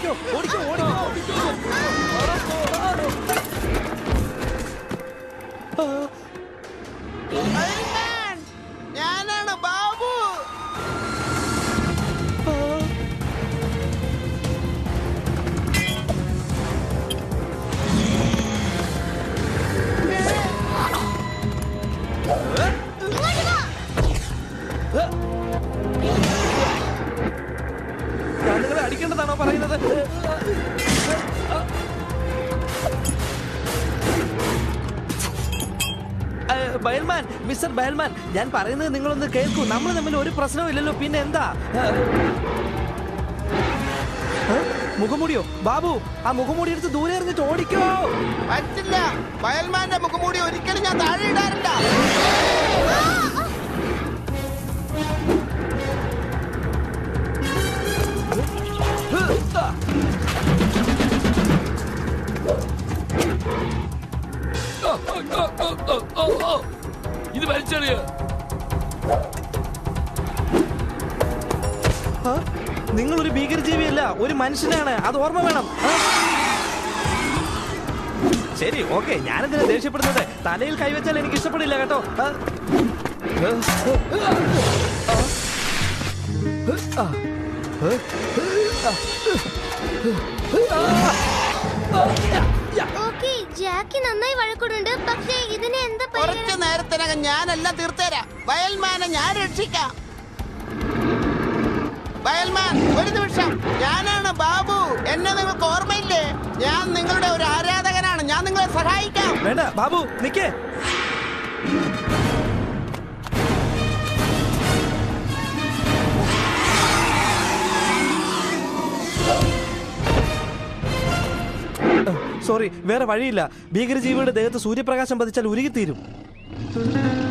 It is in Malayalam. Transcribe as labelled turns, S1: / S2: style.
S1: ഓടിക്കോ ഓടിക്കോ ഓടിക്കോ
S2: അയൽമാൻ, ഞാനാണ് ബാബു
S1: ഞാൻ നിങ്ങളെ അടിക്കേണ്ടതാണോ പറയുന്നത് ഏ, ബയൽമാൻ മിസ്റ്റർ ബയൽമാൻ ഞാൻ പറയുന്നത് നിങ്ങളൊന്ന് കേൾക്കൂ നമ്മൾ തമ്മിൽ ഒരു പ്രശ്നവും ഇല്ലല്ലോ പിന്നെ എന്താ ഏ, ഏ, മുഖംമൂടിയോ ബാബു ആ മുഖംമൂടി എടുത്ത് ദൂരെ എറിഞ്ഞിട്ട് ഓടിക്കോ
S2: പറ്റില്ല ബയൽമാന്റെ മുഖംമൂടി ഒരിക്കലും ഞാൻ താഴെ ഇടാറില്ല
S3: ഇത് വലിച്ചെറിയ
S1: ആ, നിങ്ങളൊരു ഭീകരജീവിയല്ല ഒരു മനുഷ്യനാണ് അത് ഓർമ്മ വേണം ആ? ശരി ഓക്കെ ഞാനെന്തിനാ ദേഷ്യപ്പെടുന്നത് തലയിൽ കൈവച്ചാൽ എനിക്ക് ഇഷ്ടപ്പെടില്ല കേട്ടോ ആ? ആ.
S4: ഓക്കെ ജാക്കി നന്നായി വഴക്കൂടുണ്ട് പക്ഷേ ഇതിന് എന്താ
S2: കുറച്ചു
S4: പരിഹാരം
S2: നേരത്തിനകം ഞാനെല്ലാം തീർത്തുതരാം ബയൽമാനെ ഞാൻ രക്ഷിക്കാം ബയൽമാൻ ഒരു നിമിഷം ഞാനാണ് ബാബു എന്നെ നിങ്ങൾക്ക് ഓർമ്മയില്ലേ ഞാൻ നിങ്ങളുടെ ഒരു ആരാധകനാണ് ഞാൻ നിങ്ങളെ സഹായിക്കാം
S1: വേണ്ട ബാബു നിക്കേ സോറി വേറെ വഴിയില്ല ഭീകരജീവിയുടെ ദേഹത്ത് സൂര്യപ്രകാശം പതിച്ചാൽ ഉരുകിത്തീരും